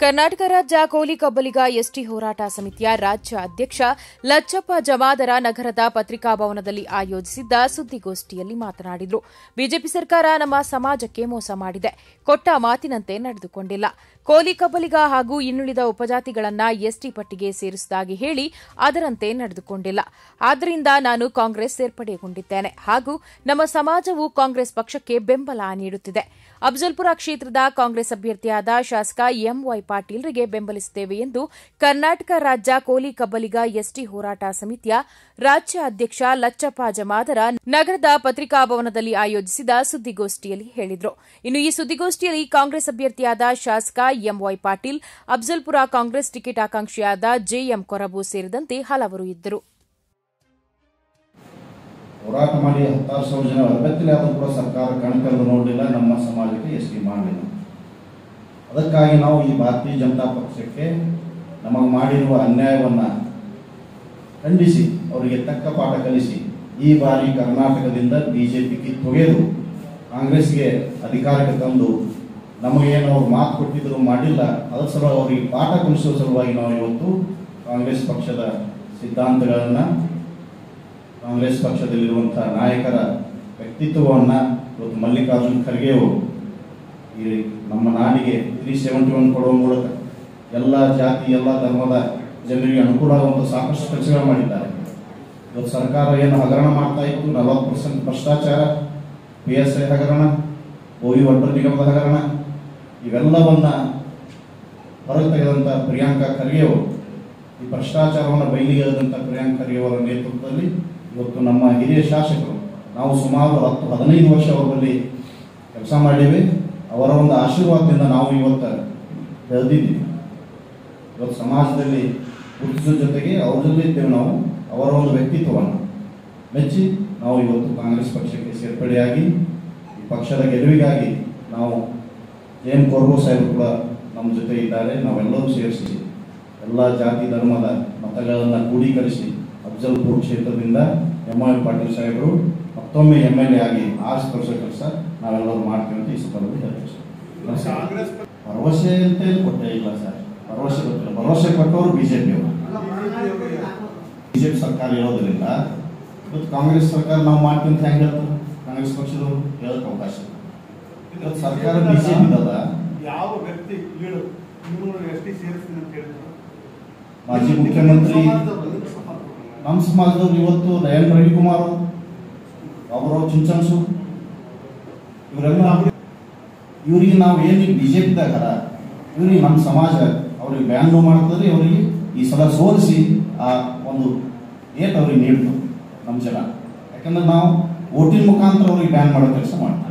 ಕರ್ನಾಟಕ ರಾಜ್ಯ ಕೋಲಿ ಕಬ್ಬಲಿಗ ಎಸ್ಟಿ ಹೋರಾಟ ಸಮಿತಿಯ ರಾಜ್ಯ ಅಧ್ಯಕ್ಷ ಲಚ್ಚಪ್ಪ ಜಮಾದರ ನಗರದ ಪತ್ರಿಕಾ ಭವನದಲ್ಲಿ ಆಯೋಜಿಸಿದ್ದ ಸುದ್ದಿಗೋಷ್ಠಿಯಲ್ಲಿ ಮಾತನಾಡಿದರು ಬಿಜೆಪಿ ಸರ್ಕಾರ ನಮ್ಮ ಸಮಾಜಕ್ಕೆ ಮೋಸ ಮಾಡಿದೆ ಕೊಟ್ಟ ಮಾತಿನಂತೆ ನಡೆದುಕೊಂಡಿಲ್ಲ ಕೋಲಿ ಕಬ್ಬಲಿಗ ಹಾಗೂ ಇನ್ನುಳಿದ ಉಪಜಾತಿಗಳನ್ನ ಎಸ್ಟಿ ಪಟ್ಟಿಗೆ ಸೇರಿಸುವುದಾಗಿ ಹೇಳಿ ಅದರಂತೆ ನಡೆದುಕೊಂಡಿಲ್ಲ ಆದ್ದರಿಂದ ನಾನು ಕಾಂಗ್ರೆಸ್ ಸೇರ್ಪಡೆಗೊಂಡಿದ್ದೇನೆ ಹಾಗೂ ನಮ್ಮ ಸಮಾಜವು ಕಾಂಗ್ರೆಸ್ ಪಕ್ಷಕ್ಕೆ ಬೆಂಬಲ ನೀಡುತ್ತಿದೆ ಅಫಜಲ್ಪುರ ಕ್ಷೇತ್ರದ ಕಾಂಗ್ರೆಸ್ ಅಭ್ಯರ್ಥಿಯಾದ ಶಾಸಕ ಎಂವೈ ಪಾಟೀಲ್ರಿಗೆ ಬೆಂಬಲಿಸುತ್ತೇವೆ ಎಂದು ಕರ್ನಾಟಕ ರಾಜ್ಯ ಕೋಲಿ ಕಬ್ಬಲಿಗ ಎಸ್ಟಿ ಹೋರಾಟ ಸಮಿತಿಯ ರಾಜ್ಯ ಅಧ್ಯಕ್ಷ ಲಚ್ಚಪ್ಪ ಜಮಾದರ ನಗರದ ಪತ್ರಿಕಾ ಭವನದಲ್ಲಿ ಆಯೋಜಿಸಿದ ಸುದ್ದಿಗೋಷ್ಠಿಯಲ್ಲಿ ಹೇಳಿದರು ಇನ್ನು ಈ ಸುದ್ದಿಗೋಷ್ಠಿಯಲ್ಲಿ ಕಾಂಗ್ರೆಸ್ ಅಭ್ಯರ್ಥಿಯಾದ ಶಾಸಕ ಎಂವೈ ಪಾಟೀಲ್ ಅಫಜಲ್ಪುರ ಕಾಂಗ್ರೆಸ್ ಟಿಕೆಟ್ ಆಕಾಂಕ್ಷಿಯಾದ ಜೆಎಂ ಕೊರಬು ಸೇರಿದಂತೆ ಹಲವರು ಇದ್ದರು ಹೋರಾಟ ಮಾಡಿ ಹತ್ತಾರು ಸಾವಿರ ಜನ ಅಭ್ಯರ್ಥಿಲಿ ಆದರೂ ಕೂಡ ಸರ್ಕಾರ ಕಣಕಲ್ಲು ನೋಡಲಿಲ್ಲ ನಮ್ಮ ಸಮಾಜಕ್ಕೆ ಎಸ್ ಟಿ ಮಾಡಲಿಲ್ಲ ಅದಕ್ಕಾಗಿ ನಾವು ಈ ಭಾರತೀಯ ಜನತಾ ಪಕ್ಷಕ್ಕೆ ನಮಗೆ ಮಾಡಿರುವ ಅನ್ಯಾಯವನ್ನು ಖಂಡಿಸಿ ಅವರಿಗೆ ತಕ್ಕ ಪಾಠ ಕಲಿಸಿ ಈ ಬಾರಿ ಕರ್ನಾಟಕದಿಂದ ಬಿ ಜೆ ಪಿ ಕಿತ್ತೊಗೆದು ಕಾಂಗ್ರೆಸ್ಗೆ ಅಧಿಕಾರಕ್ಕೆ ತಂದು ನಮಗೇನು ಅವ್ರು ಮಾತು ಕೊಟ್ಟಿದ್ರು ಮಾಡಿಲ್ಲ ಅದರ ಸಲುವಾಗಿ ಅವರಿಗೆ ಪಾಠ ಕಲಿಸುವ ಸಲುವಾಗಿ ನಾವು ಇವತ್ತು ಕಾಂಗ್ರೆಸ್ ಪಕ್ಷದ ಸಿದ್ಧಾಂತಗಳನ್ನು ಕಾಂಗ್ರೆಸ್ ಪಕ್ಷದಲ್ಲಿರುವಂಥ ನಾಯಕರ ವ್ಯಕ್ತಿತ್ವವನ್ನು ಇವತ್ತು ಮಲ್ಲಿಕಾರ್ಜುನ್ ಖರ್ಗೆ ಅವರು ಈ ನಮ್ಮ ನಾಡಿಗೆ ತ್ರೀ ಸೆವೆಂಟಿ ಒನ್ ಕೊಡುವ ಮೂಲಕ ಎಲ್ಲ ಜಾತಿ ಎಲ್ಲ ಧರ್ಮದ ಜನರಿಗೆ ಅನುಕೂಲ ಆಗುವಂಥ ಸಾಕಷ್ಟು ಕೆಲಸಗಳು ಮಾಡಿದ್ದಾರೆ ಇವತ್ತು ಸರ್ಕಾರ ಏನು ಹಗರಣ ಮಾಡ್ತಾ ಇತ್ತು ನಲವತ್ತು ಪರ್ಸೆಂಟ್ ಭ್ರಷ್ಟಾಚಾರ ಪಿ ಎಸ್ ಐ ಹಗರಣ ಓ ವಿ ವಾಟರ್ ನಿಗಮದ ಹಗರಣ ಇವೆಲ್ಲವನ್ನ ಹೊರಗೆ ತೆಗೆದಂಥ ಪ್ರಿಯಾಂಕಾ ಖರ್ಗೆ ಅವರು ಈ ಭ್ರಷ್ಟಾಚಾರವನ್ನು ಬಯಲಿಗೆ ಎಳೆದಂಥ ಪ್ರಿಯಾಂಕ್ ಖರ್ಗೆ ಅವರ ನೇತೃತ್ವದಲ್ಲಿ ಇವತ್ತು ನಮ್ಮ ಹಿರಿಯ ಶಾಸಕರು ನಾವು ಸುಮಾರು ಹತ್ತು ಹದಿನೈದು ವರ್ಷ ಅವರ ಬಳಿ ಕೆಲಸ ಮಾಡಿದ್ದೇವೆ ಅವರ ಒಂದು ಆಶೀರ್ವಾದದಿಂದ ನಾವು ಇವತ್ತು ಬೆಳೆದಿದ್ದೀವಿ ಇವತ್ತು ಸಮಾಜದಲ್ಲಿ ಗುರುತಿಸೋ ಜೊತೆಗೆ ಅವರಲ್ಲಿ ಇದ್ದೇವೆ ನಾವು ಅವರ ಒಂದು ವ್ಯಕ್ತಿತ್ವವನ್ನು ಮೆಚ್ಚಿ ನಾವು ಇವತ್ತು ಕಾಂಗ್ರೆಸ್ ಪಕ್ಷಕ್ಕೆ ಸೇರ್ಪಡೆಯಾಗಿ ಈ ಪಕ್ಷದ ಗೆಲುವಿಗಾಗಿ ನಾವು ಜೈನ್ ಕೊರ್ಗೋ ಸಾಹೇಬರು ಕೂಡ ನಮ್ಮ ಜೊತೆ ಇದ್ದಾರೆ ನಾವೆಲ್ಲರೂ ಸೇರಿಸಿ ಎಲ್ಲ ಜಾತಿ ಧರ್ಮದ ಮತಗಳನ್ನು ಕ್ರೋಢೀಕರಿಸಿ ಅಫಜಲ್ಪುರ್ ಕ್ಷೇತ್ರದಿಂದ ಎಂ ಐ ಪಾಟೀಲ್ ಸಾಹೇಬರು ಮತ್ತೊಮ್ಮೆ ಎಮ್ ಎಲ್ ಎ ಆಗಿ ಆರಿಸಿ ತೋರಿಸೋ ಕೆಲಸ ನಾವೆಲ್ಲರೂ ಮಾಡ್ತೀವಿ ಅಂತ ಈ ಸಂದರ್ಭದಲ್ಲಿ ಹೇಳ್ತೀವಿ ಸರ್ ಕಾಂಗ್ರೆಸ್ ಭರವಸೆ ಅಂತ ಏನು ಕೊಟ್ಟೇ ಇಲ್ಲ ಸರ್ ಭರವಸೆ ಗೊತ್ತಿಲ್ಲ ಭರವಸೆ ಕೊಟ್ಟವರು ಬಿಜೆಪಿ ಅವರು ಬಿಜೆಪಿ ಸರ್ಕಾರ ಇರೋದ್ರಿಂದ ಇವತ್ತು ಕಾಂಗ್ರೆಸ್ ಸರ್ಕಾರ ನಾವು ಮಾಡ್ತೀವಿ ಅಂತ ಹೆಂಗೆ ಹೇಳ್ತಾರೆ ಕಾಂಗ್ರೆಸ್ ಪಕ್ಷದವರು ಹೇಳಕ್ ಅವಕಾಶ ಇಲ್ಲ. ಇವತ್ತು ಸರ್ಕಾರ ಬಿಜೆಪಿ ಅದ ಯಾವ ವ್ಯಕ್ತಿ ಲೀಡರ್ ಇವ್ರು ಎಸ್ ಟಿ ಸೇರಿಸ್ತೀನಿ ಅಂತ ಹೇಳಿದ್ರು ಮಾಜಿ ಮುಖ್ಯಮಂತ್ರಿ ಸಮಾಜದವರು support ಕೊಡ್ತಾರೆ. ನಮ್ಮ ಸಮಾಜದವ್ರು ಇವತ್ತು ನಯನ್ ರವಿಕುಮಾರ್ ಅವರು ಚಿಂಚನ್ಸು ಇವರೆಲ್ಲ ಇವರಿಗೆ ನಾವು ಏನು ಬಿಜೆಪಿದಾಗ ಇವ್ರಿಗೆ ನಮ್ಮ ಸಮಾಜ ಅವ್ರಿಗೆ ಬ್ಯಾನ್ ಮಾಡ್ತದ್ರೆ ಅವರಿಗೆ ಈ ಸಲ ಸೋಲಿಸಿ ಆ ಒಂದು ಏಟ್ ಅವ್ರಿಗೆ ನೀಡ್ತು ನಮ್ಮ ಜನ ಯಾಕಂದ್ರೆ ನಾವು ಓಟಿನ ಮುಖಾಂತರ ಅವ್ರಿಗೆ ಬ್ಯಾನ್ ಮಾಡೋ ಕೆಲಸ ಮಾಡ್ತೀವಿ